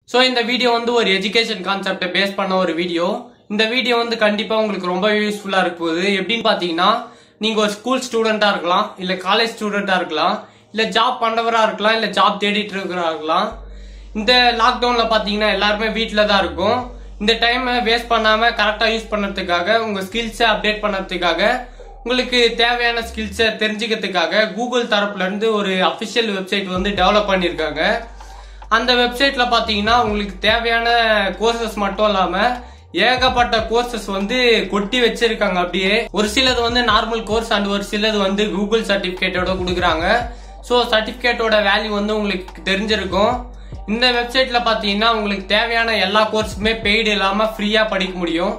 so இந்த video வந்து ஒரு எஜுகேஷன் கான்செப்டை பேஸ் பண்ண ஒரு வீடியோ இந்த வீடியோ வந்து கண்டிப்பா உங்களுக்கு ரொம்ப யூஸ்ஃபுல்லா இருக்க போகுது எப்படின்னு பாத்தீங்கன்னா நீங்க ஒரு ஸ்கூல் ஸ்டூடெண்டா இருக்கலாம் இல்ல காலேஜ் ஸ்டூடெண்டா இருக்கலாம் இல்ல ஜாப் பண்றவரா இருக்கலாம் இல்ல ஜாப் தேடிட்டு இருக்கிறா இருக்கலாம் இந்த லாக்டவுன்ல பாத்தீங்கன்னா எல்லாருமே வீட்டில தான் இருக்கும் இந்த டைமை வேஸ்ட் பண்ணாம கரெக்டா யூஸ் பண்ணறதுக்காக உங்க ஸ்கில்ஸை அப்டேட் பண்ணறதுக்காக உங்களுக்கு தேவையான ஸ்கில்ஸை தெரிஞ்சுக்கிறதுக்காக கூகுள் தரப்புல இருந்து ஒரு அபிஷியல் வெப்சைட் வந்து டெவலப் பண்ணியிருக்காங்க அந்த வெப்சைட்ல பாத்தீங்கன்னா உங்களுக்கு தேவையான கோர்சஸ் மட்டும் இல்லாம ஏகப்பட்ட கோர்சஸ் வந்து கொட்டி வச்சிருக்காங்க அப்படியே ஒரு சிலது வந்து நார்மல் கோர்ஸ் அண்ட் ஒரு சிலது வந்து கூகுள் சர்டிபிகேட்டோட கொடுக்குறாங்க ஸோ சர்டிபிகேட்டோட வேல்யூ வந்து உங்களுக்கு தெரிஞ்சிருக்கும் இந்த வெப்சைட்ல பாத்தீங்கன்னா உங்களுக்கு தேவையான எல்லா கோர்ஸுமே பெய்டு இல்லாம ஃப்ரீயா படிக்க முடியும்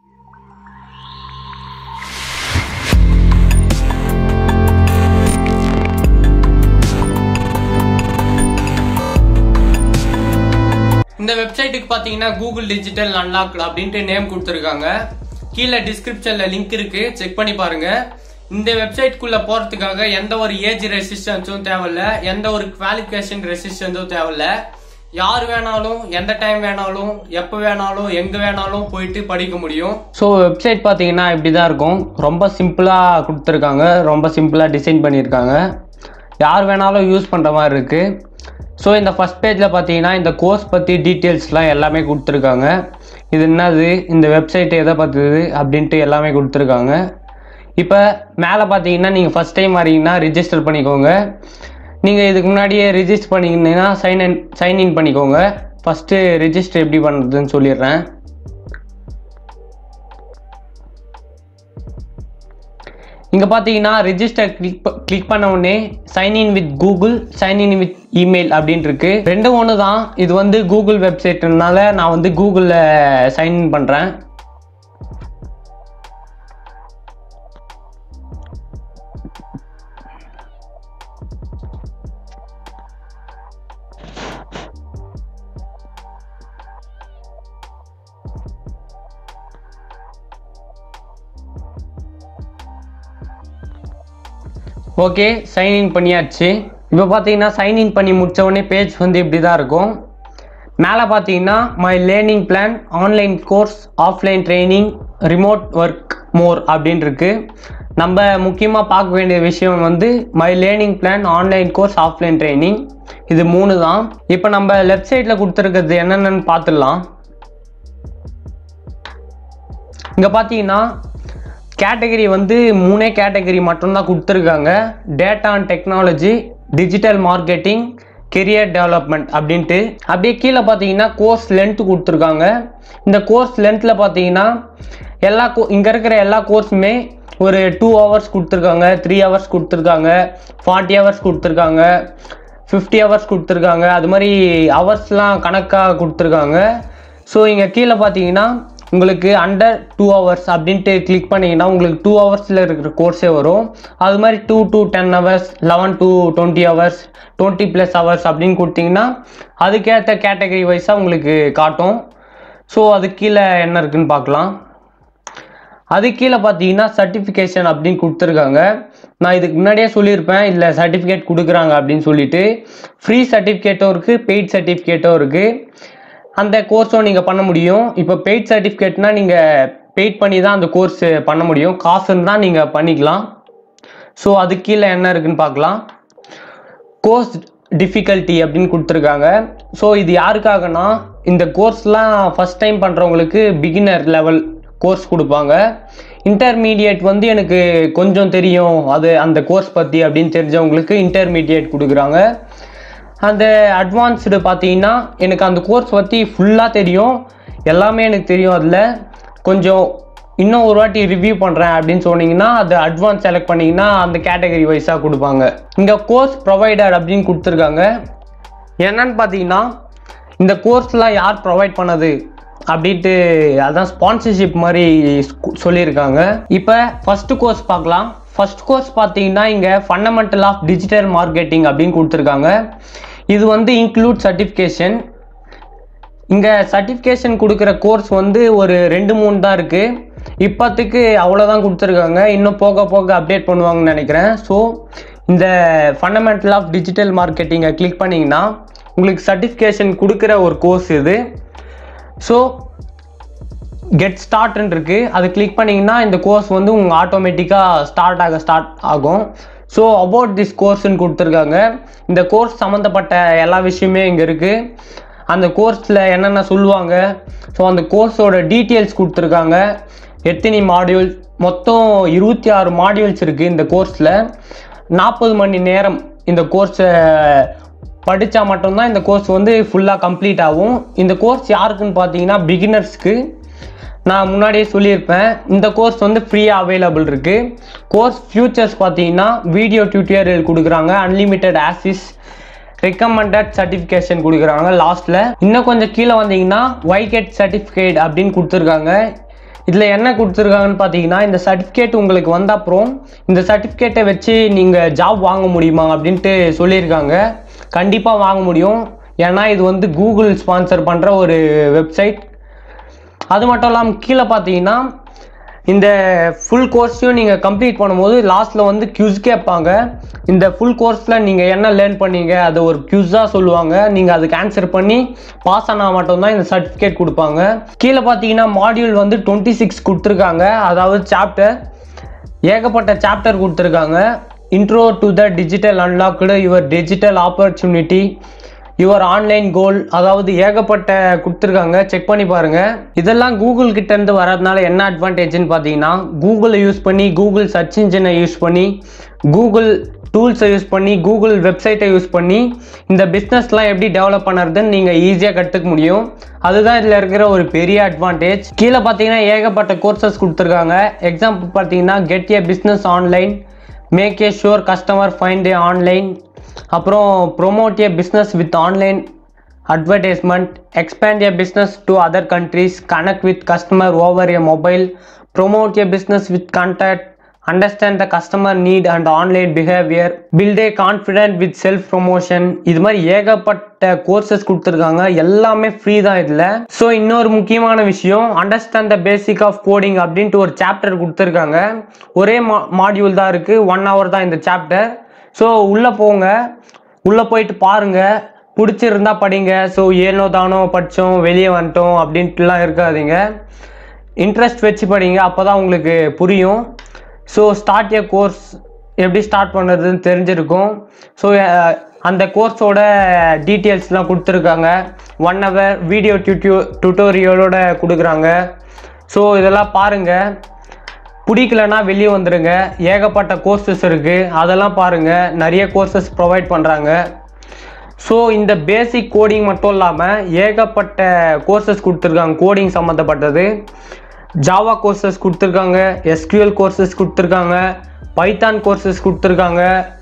இந்த வெப்சைட்டுக்கு பாத்தீங்கன்னா கூகுள் டிஜிட்டல் அன்லாக் அப்படின்ட்டு நேம் கொடுத்துருக்காங்க கீழே டிஸ்கிரிப்ஷன்ல லிங்க் இருக்கு செக் பண்ணி பாருங்க இந்த வெப்சைட்குள்ள போறதுக்காக எந்த ஒரு ஏஜ் ரெசிஸ்டன்ஸும் தேவையில்ல எந்த ஒரு குவாலிஃபிகேஷன் ரெசிஸ்டன்ஸும் தேவையில்ல யார் வேணாலும் எந்த டைம் வேணாலும் எப்போ வேணாலும் எங்க வேணாலும் போயிட்டு படிக்க முடியும் ஸோ வெப்சைட் பார்த்தீங்கன்னா இப்படி தான் இருக்கும் ரொம்ப சிம்பிளாக கொடுத்துருக்காங்க ரொம்ப சிம்பிளாக டிசைன் பண்ணியிருக்காங்க யார் வேணாலும் யூஸ் பண்ணுற மாதிரி இருக்குது ஸோ இந்த ஃபஸ்ட் பேஜில் பார்த்தீங்கன்னா இந்த கோர்ஸ் பற்றி டீட்டெயில்ஸ்லாம் எல்லாமே கொடுத்துருக்காங்க இது என்னது இந்த வெப்சைட் எதை பார்த்தது அப்படின்ட்டு எல்லாமே கொடுத்துருக்காங்க இப்போ மேலே பார்த்தீங்கன்னா நீங்கள் ஃபஸ்ட் டைம் வரீங்கன்னா ரிஜிஸ்டர் பண்ணிக்கோங்க நீங்கள் இதுக்கு முன்னாடியே ரிஜிஸ்டர் பண்ணிங்கன்னா சைன் இன் சைன் இன் பண்ணிக்கோங்க ஃபஸ்ட்டு ரிஜிஸ்டர் எப்படி பண்ணுறதுன்னு சொல்லிடுறேன் இங்கே பார்த்தீங்கன்னா ரிஜிஸ்டர் கிளிக் கிளிக் பண்ண உடனே sign in with Google sign in with email அப்படின்னு இருக்கு ரெண்டும் ஒன்று தான் இது வந்து கூகுள் வெப்சைட்னால நான் வந்து கூகுளில் சைன் இன் பண்ணுறேன் ஓகே சைன் இன் பண்ணியாச்சு இப்போ பார்த்தீங்கன்னா சைன் இன் பண்ணி முடிச்ச உடனே பேஜ் வந்து இப்படி தான் இருக்கும் மேலே பார்த்தீங்கன்னா my learning plan online course offline training remote work more அப்படின்னு இருக்கு நம்ம முக்கியமாக பார்க்க வேண்டிய விஷயம் வந்து my learning plan online course offline training இது மூணு தான் இப்போ நம்ம லெஃப்ட் சைடில் கொடுத்துருக்கிறது என்னென்னு பார்த்துடலாம் இங்கே பார்த்தீங்கன்னா கேட்டகரி வந்து மூணே கேட்டகரி மட்டும்தான் கொடுத்துருக்காங்க data and technology digital marketing career development அப்படின்ட்டு அப்படியே கீழே பார்த்தீங்கன்னா கோர்ஸ் லென்த் கொடுத்துருக்காங்க இந்த கோர்ஸ் லென்த்தில் பார்த்தீங்கன்னா எல்லா கோ இங்கே இருக்கிற எல்லா கோர்ஸுமே ஒரு டூ ஹவர்ஸ் கொடுத்துருக்காங்க த்ரீ ஹவர்ஸ் கொடுத்துருக்காங்க ஃபார்ட்டி ஹவர்ஸ் கொடுத்துருக்காங்க ஃபிஃப்டி ஹவர்ஸ் கொடுத்துருக்காங்க அது மாதிரி ஹவர்ஸ்லாம் கணக்காக கொடுத்துருக்காங்க ஸோ இங்கே கீழே பார்த்தீங்கன்னா உங்களுக்கு அண்டர் டூ ஹவர்ஸ் அப்படின்ட்டு கிளிக் பண்ணிங்கன்னா உங்களுக்கு டூ ஹவர்ஸில் இருக்கிற கோர்ஸே வரும் அது மாதிரி two to ten hours eleven to twenty hours twenty plus hours அப்படின்னு கொடுத்தீங்கன்னா அதுக்கேற்ற கேட்டகரி வைஸாக உங்களுக்கு காட்டும் ஸோ அது கீழே என்ன இருக்குன்னு பார்க்கலாம் அது கீழே பார்த்தீங்கன்னா சர்டிஃபிகேஷன் அப்படின்னு கொடுத்துருக்காங்க நான் இதுக்கு முன்னாடியே சொல்லியிருப்பேன் இல்லை சர்டிஃபிகேட் கொடுக்குறாங்க அப்படின்னு சொல்லிட்டு ஃப்ரீ சர்டிஃபிகேட்டும் இருக்குது பெய்ட் சர்டிஃபிகேட்டும் இருக்குது அந்த கோர்ஸும் நீங்கள் பண்ண முடியும் இப்போ பெய்ட் சர்டிஃபிகேட்னா நீங்கள் பெய்ட் பண்ணி தான் அந்த கோர்ஸ் பண்ண முடியும் காசுன்னு தான் நீங்கள் பண்ணிக்கலாம் ஸோ அது கீழே என்ன இருக்குன்னு பார்க்கலாம் கோர்ஸ் டிஃபிகல்ட்டி அப்படின்னு கொடுத்துருக்காங்க ஸோ இது யாருக்காகனா இந்த கோர்ஸ்லாம் ஃபஸ்ட் டைம் பண்ணுறவங்களுக்கு பிகினர் லெவல் கோர்ஸ் கொடுப்பாங்க இன்டர்மீடியேட் வந்து எனக்கு கொஞ்சம் தெரியும் அது அந்த கோர்ஸ் பற்றி அப்படின்னு தெரிஞ்சவங்களுக்கு இன்டர்மீடியேட் கொடுக்குறாங்க அந்த அட்வான்ஸ்டு பார்த்தீங்கன்னா எனக்கு அந்த கோர்ஸ் பற்றி ஃபுல்லாக தெரியும் எல்லாமே எனக்கு தெரியும் அதில் கொஞ்சம் இன்னும் ஒரு வாட்டி ரிவ்யூ பண்ணுறேன் அப்படின்னு சொன்னீங்கன்னா அது அட்வான்ஸ் செலக்ட் பண்ணிங்கன்னா அந்த கேட்டகரி வைஸாக கொடுப்பாங்க இங்கே கோர்ஸ் ப்ரொவைடர் அப்படின்னு கொடுத்துருக்காங்க என்னன்னு பார்த்தீங்கன்னா இந்த கோர்ஸ்லாம் யார் ப்ரொவைட் பண்ணது அப்படின்ட்டு அதான் ஸ்பான்சர்ஷிப் மாதிரி சொல்லியிருக்காங்க இப்போ ஃபஸ்ட்டு கோர்ஸ் பார்க்கலாம் ஃபர்ஸ்ட் கோர்ஸ் பார்த்தீங்கன்னா இங்கே ஃபண்டமெண்டல் ஆஃப் டிஜிட்டல் மார்க்கெட்டிங் அப்படின்னு கொடுத்துருக்காங்க இது வந்து இன்க்ளூட் சர்டிஃபிகேஷன் இங்கே சர்டிஃபிகேஷன் கொடுக்குற கோர்ஸ் வந்து ஒரு ரெண்டு மூணு தான் இருக்குது இப்போத்துக்கு அவ்வளோதான் கொடுத்துருக்காங்க இன்னும் போக போக அப்டேட் பண்ணுவாங்கன்னு நினைக்கிறேன் ஸோ இந்த ஃபண்டமெண்டல் ஆஃப் டிஜிட்டல் மார்க்கெட்டிங்கை கிளிக் பண்ணிங்கன்னா உங்களுக்கு சர்டிஃபிகேஷன் கொடுக்குற ஒரு கோர்ஸ் இது ஸோ கெட் ஸ்டார்ட்னு இருக்கு அது கிளிக் பண்ணிங்கன்னா இந்த கோர்ஸ் வந்து உங்கள் ஆட்டோமேட்டிக்காக ஸ்டார்ட் ஆக ஸ்டார்ட் ஆகும் ஸோ அபவுட் திஸ் கோர்ஸ்னு கொடுத்துருக்காங்க இந்த கோர்ஸ் சம்மந்தப்பட்ட எல்லா விஷயமே இங்கே இருக்குது அந்த கோர்ஸில் என்னென்ன சொல்லுவாங்க ஸோ அந்த கோர்ஸோட டீட்டெயில்ஸ் கொடுத்துருக்காங்க எத்தனை மாடியூல் மொத்தம் இருபத்தி ஆறு மாடியூல்ஸ் இருக்குது இந்த கோர்ஸில் நாற்பது மணி நேரம் இந்த கோர்ஸை படித்தா மட்டும்தான் இந்த கோர்ஸ் வந்து ஃபுல்லாக கம்ப்ளீட் ஆகும் இந்த கோர்ஸ் யாருக்குன்னு பார்த்தீங்கன்னா பிகினர்ஸ்க்கு நான் முன்னாடியே சொல்லியிருப்பேன் இந்த கோர்ஸ் வந்து ஃப்ரீயாக அவைலபிள் இருக்குது கோர்ஸ் ஃபியூச்சர்ஸ் பார்த்தீங்கன்னா வீடியோ டியூட்டோரியல் கொடுக்குறாங்க அன்லிமிட்டெட் ஆசிஸ் ரெக்கமெண்டட் சர்டிஃபிகேஷன் கொடுக்குறாங்க லாஸ்ட்டில் இன்னும் கொஞ்சம் கீழே வந்தீங்கன்னா ஒய்கெட் சர்டிஃபிகேட் அப்படின்னு கொடுத்துருக்காங்க இதில் என்ன கொடுத்துருக்காங்கன்னு பார்த்தீங்கன்னா இந்த சர்டிஃபிகேட் உங்களுக்கு வந்த அப்புறம் இந்த சர்டிஃபிகேட்டை வச்சு நீங்கள் ஜாப் வாங்க முடியுமா அப்படின்ட்டு சொல்லியிருக்காங்க கண்டிப்பாக வாங்க முடியும் ஏன்னா இது வந்து கூகுள் ஸ்பான்சர் பண்ணுற ஒரு வெப்சைட் அது மட்டும் இல்லாமல் கீழே பார்த்தீங்கன்னா இந்த ஃபுல் கோர்ஸையும் நீங்கள் கம்ப்ளீட் பண்ணும்போது லாஸ்ட்டில் வந்து க்யூஸ் கேட்பாங்க இந்த ஃபுல் கோர்ஸில் நீங்கள் என்ன லேர்ன் பண்ணீங்க அது ஒரு க்யூஸாக சொல்லுவாங்க நீங்கள் அதுக்கு ஆன்சர் பண்ணி பாஸ் ஆனால் மட்டும்தான் இந்த சர்டிஃபிகேட் கொடுப்பாங்க கீழே பார்த்தீங்கன்னா மாடியூல் வந்து டுவெண்ட்டி சிக்ஸ் கொடுத்துருக்காங்க அதாவது சாப்டர் ஏகப்பட்ட சாப்டர் கொடுத்துருக்காங்க intro to the digital unlocked your digital opportunity your online goal அதாவது ஏகப்பட்ட கொடுத்துருக்காங்க செக் பண்ணி பாருங்க இதெல்லாம் கூகுள் கிட்ட இருந்து வரதுனால என்ன அட்வான்டேஜ்னு பார்த்தீங்கன்னா கூகுளை யூஸ் பண்ணி கூகுள் சர்ச் இன்ஜினை யூஸ் பண்ணி கூகுள் டூல்ஸை யூஸ் பண்ணி கூகுள் வெப்சைட்டை யூஸ் பண்ணி இந்த பிஸ்னஸ்லாம் எப்படி டெவலப் பண்ணுறதுன்னு நீங்கள் ஈஸியாக கற்றுக்க முடியும் அதுதான் இதில் இருக்கிற ஒரு பெரிய அட்வான்டேஜ் கீழே பார்த்தீங்கன்னா ஏகப்பட்ட கோர்சஸ் கொடுத்துருக்காங்க எக்ஸாம்பிள் பார்த்தீங்கன்னா get a business online make a sure customer find a online அப்புறம் promote a business with online advertisement expand a business to other countries connect with customer over a mobile promote a business with contact understand the customer need and online behaviour build a confident with self promotion இது மாதிரி ஏகப்பட்ட courses கொடுத்துருக்காங்க எல்லாமே free தான் இதில் so இன்னொரு முக்கியமான விஷயம் understand the basic of coding அப்படின்ட்டு ஒரு சாப்டர் கொடுத்துருக்காங்க ஒரே மா மாடியூல் தான் இருக்குது ஒன் ஹவர் தான் இந்த சாப்டர் ஸோ உள்ளே போங்க உள்ளே போயிட்டு பாருங்க பிடிச்சிருந்தா படிங்க ஸோ ஏனோ தானோ படித்தோம் வெளியே வந்துட்டோம் அப்படின்ட்டுலாம் இருக்காதீங்க இன்ட்ரெஸ்ட் வச்சு படிங்க அப்போ தான் உங்களுக்கு புரியும் ஸோ ஸ்டார்ட் ஏ கோர்ஸ் எப்படி ஸ்டார்ட் பண்ணுறதுன்னு தெரிஞ்சிருக்கும் ஸோ அந்த கோர்ஸோட டீட்டெயில்ஸ்லாம் கொடுத்துருக்காங்க ஒன் ஹவர் வீடியோ டியூட்டியூ டுட்டோரியலோட கொடுக்குறாங்க ஸோ இதெல்லாம் பாருங்கள் பிடிக்கலனா வெளியே வந்துடுங்க ஏகப்பட்ட கோர்சஸ் இருக்குது அதெல்லாம் பாருங்கள் நிறைய கோர்சஸ் ப்ரொவைட் பண்ணுறாங்க ஸோ இந்த பேசிக் கோடிங் மட்டும் இல்லாமல் ஏகப்பட்ட கோர்சஸ் கொடுத்துருக்காங்க கோடிங் சம்மந்தப்பட்டது ஜாவா கோர்சஸ் கொடுத்துருக்காங்க எஸ்கியூஎல் கோர்சஸ் கொடுத்துருக்காங்க பைத்தான் கோர்சஸ் கொடுத்துருக்காங்க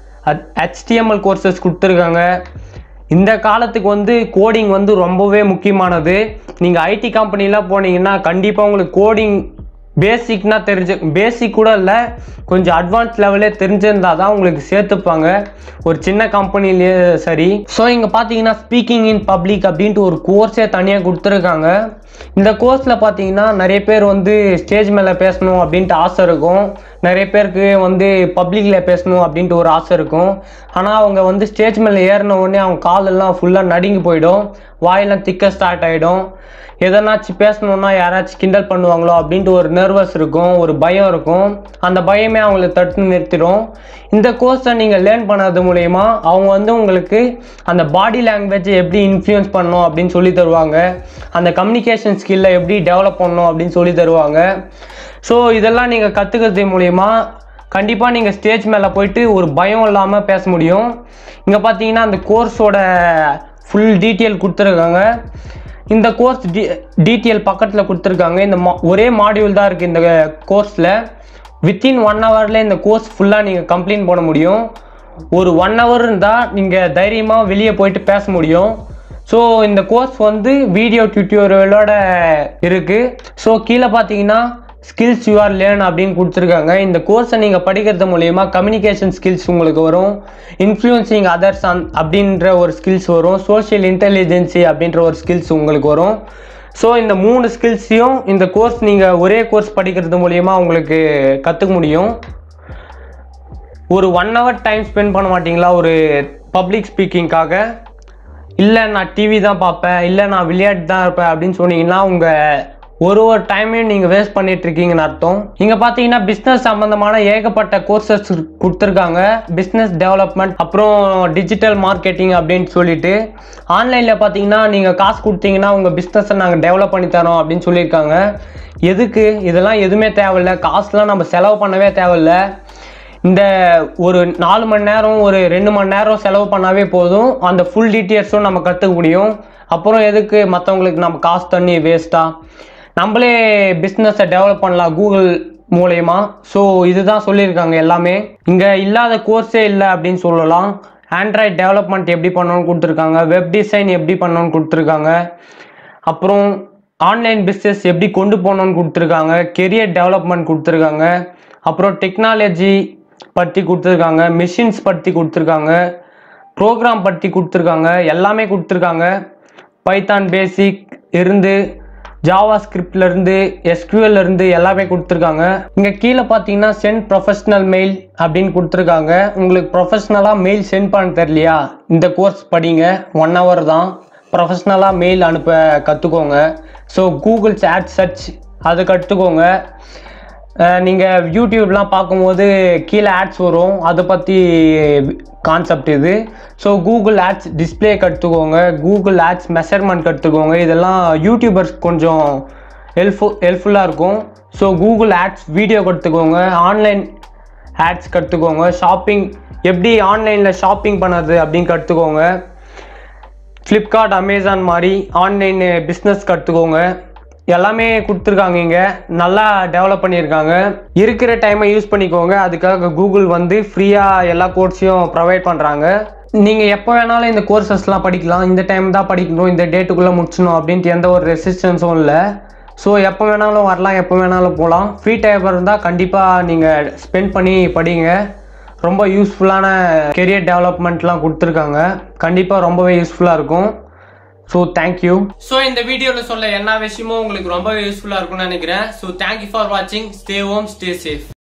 HTML கோர்சஸ் கொடுத்துருக்காங்க இந்த காலத்துக்கு வந்து கோடிங் வந்து ரொம்பவே முக்கியமானது நீங்கள் ஐடி கம்பெனிலாம் போனீங்கன்னா கண்டிப்பாக உங்களுக்கு கோடிங் பேசிக்னா தெரிஞ்சு பேசிக் கூட இல்லை கொஞ்சம் அட்வான்ஸ் லெவலே தெரிஞ்சிருந்தா தான் உங்களுக்கு சேர்த்துப்பாங்க ஒரு சின்ன கம்பெனிலேயே சரி ஸோ இங்கே பார்த்தீங்கன்னா ஸ்பீக்கிங் இன் பப்ளிக் அப்படின்ட்டு ஒரு கோர்ஸே தனியாக கொடுத்துருக்காங்க இந்த கோர்ஸில் பார்த்தீங்கன்னா நிறைய பேர் வந்து ஸ்டேஜ் மேலே பேசணும் அப்படின்ட்டு ஆசை இருக்கும் நிறைய பேருக்கு வந்து பப்ளிக்கில் பேசணும் அப்படின்ட்டு ஒரு ஆசை இருக்கும் ஆனால் அவங்க வந்து ஸ்டேஜ் மேலே ஏறின உடனே அவங்க காலெல்லாம் ஃபுல்லாக நடுங்கி போயிடும் வாயெல்லாம் திக்க ஸ்டார்ட் ஆகிடும் எதனாச்சும் பேசணுன்னா யாராச்சும் கிண்டல் பண்ணுவாங்களோ அப்படின்ட்டு ஒரு நர்வஸ் இருக்கும் ஒரு பயம் இருக்கும் அந்த பயமே அவங்கள தடுத்து நிறுத்திடும் இந்த கோர்ஸை நீங்கள் லேர்ன் பண்ணது மூலயமா அவங்க வந்து உங்களுக்கு அந்த பாடி லாங்குவேஜை எப்படி இன்ஃப்ளூயன்ஸ் பண்ணணும் அப்படின்னு சொல்லி தருவாங்க அந்த கம்யூனிகேஷன் ஸ்கில்லை எப்படி டெவலப் பண்ணணும் அப்படின்னு சொல்லி தருவாங்க ஸோ இதெல்லாம் நீங்கள் கற்றுக்கிறது மூலயமா கண்டிப்பாக நீங்கள் ஸ்டேஜ் மேலே போயிட்டு ஒரு பயம் இல்லாமல் பேச முடியும் இங்கே பார்த்தீங்கன்னா அந்த கோர்ஸோட ஃபுல் டீட்டெயில் கொடுத்துருக்காங்க இந்த கோர்ஸ் டி டீட்டெயில் பக்கத்தில் கொடுத்துருக்காங்க இந்த மா ஒரே மாடியூல் தான் இருக்குது இந்த கோர்ஸில் வித்தின் ஒன் ஹவரில் இந்த கோர்ஸ் ஃபுல்லாக நீங்கள் கம்ப்ளீட் பண்ண முடியும் ஒரு ஒன் ஹவர் இருந்தால் நீங்கள் தைரியமாக வெளியே போயிட்டு பேச முடியும் ஸோ இந்த கோர்ஸ் வந்து வீடியோ டியூட்டோரியலோட இருக்குது ஸோ கீழே பார்த்தீங்கன்னா ஸ்கில்ஸ் யூ ஆர் லேர்ன் அப்படின்னு கொடுத்துருக்காங்க இந்த கோர்ஸை நீங்கள் படிக்கிறது மூலயமா கம்யூனிகேஷன் ஸ்கில்ஸ் உங்களுக்கு வரும் இன்ஃப்ளூயன்சிங் அதர்ஸ் அந் அப்படின்ற ஒரு ஸ்கில்ஸ் வரும் சோஷியல் இன்டெலிஜென்சி அப்படின்ற ஒரு ஸ்கில்ஸ் உங்களுக்கு வரும் ஸோ இந்த மூணு ஸ்கில்ஸையும் இந்த கோர்ஸ் நீங்கள் ஒரே கோர்ஸ் படிக்கிறது மூலயமா உங்களுக்கு கற்றுக்க முடியும் ஒரு ஒன் ஹவர் டைம் ஸ்பெண்ட் பண்ண மாட்டீங்களா ஒரு பப்ளிக் ஸ்பீக்கிங்காக இல்லை நான் டிவி தான் பார்ப்பேன் இல்லை நான் விளையாட்டு தான் இருப்பேன் அப்படின்னு சொன்னீங்கன்னா உங்கள் ஒரு ஒரு டைமையும் நீங்கள் வேஸ்ட் பண்ணிட்டு இருக்கீங்கன்னு அர்த்தம் இங்கே பார்த்தீங்கன்னா பிஸ்னஸ் சம்மந்தமான ஏகப்பட்ட கோர்சஸ் கொடுத்துருக்காங்க பிஸ்னஸ் டெவலப்மெண்ட் அப்புறம் டிஜிட்டல் மார்க்கெட்டிங் அப்படின்னு சொல்லிட்டு ஆன்லைனில் பார்த்தீங்கன்னா நீங்கள் காசு கொடுத்தீங்கன்னா உங்கள் பிஸ்னஸை நாங்கள் டெவலப் பண்ணி தரோம் அப்படின்னு சொல்லியிருக்காங்க எதுக்கு இதெல்லாம் எதுவுமே தேவையில்ல காசுலாம் நம்ம செலவு பண்ணவே தேவையில்ல இந்த ஒரு நாலு மணி நேரம் ஒரு ரெண்டு மணி நேரம் செலவு பண்ணாவே போதும் அந்த ஃபுல் டீட்டெயில்ஸும் நம்ம கற்றுக்க முடியும் அப்புறம் எதுக்கு மற்றவங்களுக்கு நம்ம காசு தண்ணி வேஸ்ட்டாக நம்மளே பிஸ்னஸை டெவலப் பண்ணலாம் கூகுள் மூலயமா ஸோ இதுதான் சொல்லியிருக்காங்க எல்லாமே இங்கே இல்லாத கோர்ஸே இல்லை அப்படின்னு சொல்லலாம் ஆண்ட்ராய்ட் டெவலப்மெண்ட் எப்படி பண்ணணும்னு கொடுத்துருக்காங்க வெப் டிசைன் எப்படி பண்ணணும்னு கொடுத்துருக்காங்க அப்புறம் ஆன்லைன் பிஸ்னஸ் எப்படி கொண்டு போகணும்னு கொடுத்துருக்காங்க கெரியர் டெவலப்மெண்ட் கொடுத்துருக்காங்க அப்புறம் டெக்னாலஜி பற்றி கொடுத்துருக்காங்க மிஷின்ஸ் பற்றி கொடுத்துருக்காங்க ப்ரோக்ராம் பற்றி கொடுத்துருக்காங்க எல்லாமே கொடுத்துருக்காங்க பைத்தான் பேசிக் இருந்து ஜாவா ஸ்கிரிப்ட்ல இருந்து SQL ல இருந்து எல்லாமே கொடுத்துருக்காங்க இங்க கீழே பார்த்தீங்கன்னா சென்ட் ப்ரொஃபஷனல் மெயில் அப்படின்னு கொடுத்துருக்காங்க உங்களுக்கு ப்ரொஃபஷ்னலாக மெயில் சென்ட் பண்ண தெரியலையா இந்த கோர்ஸ் படிங்க ஒன் ஹவர் தான் ப்ரொஃபஷ்னலாக மெயில் அனுப்ப கற்றுக்கோங்க ஸோ கூகுள் சேட் சர்ச் அதை கற்றுக்கோங்க நீங்கள் யூடியூப்லாம் பார்க்கும்போது கீழே ஆட்ஸ் வரும் அதை பற்றி கான்செப்ட் இது ஸோ கூகுள் ஆட்ஸ் டிஸ்ப்ளே கற்றுக்கோங்க கூகுள் ஆட்ஸ் மெஷர்மெண்ட் கற்றுக்கோங்க இதெல்லாம் யூடியூபர்ஸ் கொஞ்சம் ஹெல்ப்ஃபுல் ஹெல்ப்ஃபுல்லாக இருக்கும் ஸோ கூகுள் ஆட்ஸ் வீடியோ கற்றுக்கோங்க ஆன்லைன் ஆட்ஸ் கற்றுக்கோங்க ஷாப்பிங் எப்படி ஆன்லைனில் ஷாப்பிங் பண்ணுறது அப்படின்னு கற்றுக்கோங்க ஃப்ளிப்கார்ட் அமேசான் மாதிரி ஆன்லைன் பிஸ்னஸ் கற்றுக்கோங்க எல்லாமே கொடுத்துருக்காங்க இங்கே நல்லா டெவலப் பண்ணியிருக்காங்க இருக்கிற டைமை யூஸ் பண்ணிக்கோங்க அதுக்காக கூகுள் வந்து ஃப்ரீயாக எல்லா கோர்ஸையும் ப்ரொவைட் பண்ணுறாங்க நீங்கள் எப்போ வேணாலும் இந்த கோர்சஸ்லாம் படிக்கலாம் இந்த டைம் தான் படிக்கணும் இந்த டேட்டுக்குள்ளே முடிச்சணும் அப்படின்ட்டு எந்த ஒரு ரெசிஸ்டன்ஸும் இல்லை ஸோ எப்போ வேணாலும் வரலாம் எப்போ வேணாலும் போகலாம் ஃப்ரீ டைம் இருந்தால் கண்டிப்பாக நீங்கள் ஸ்பெண்ட் பண்ணி படிங்க ரொம்ப யூஸ்ஃபுல்லான கெரியர் டெவலப்மெண்ட்லாம் கொடுத்துருக்காங்க கண்டிப்பாக ரொம்பவே யூஸ்ஃபுல்லாக இருக்கும் ஸோ தேங்க்யூ ஸோ இந்த வீடியோவில் சொல்ல எல்லா விஷயமும் உங்களுக்கு ரொம்பவே யூஸ்ஃபுல்லாக இருக்கும்னு நினைக்கிறேன் ஸோ தேங்க்யூ ஃபார் வாட்சிங் ஸ்டே ஹோம் ஸ்டே சேஃப்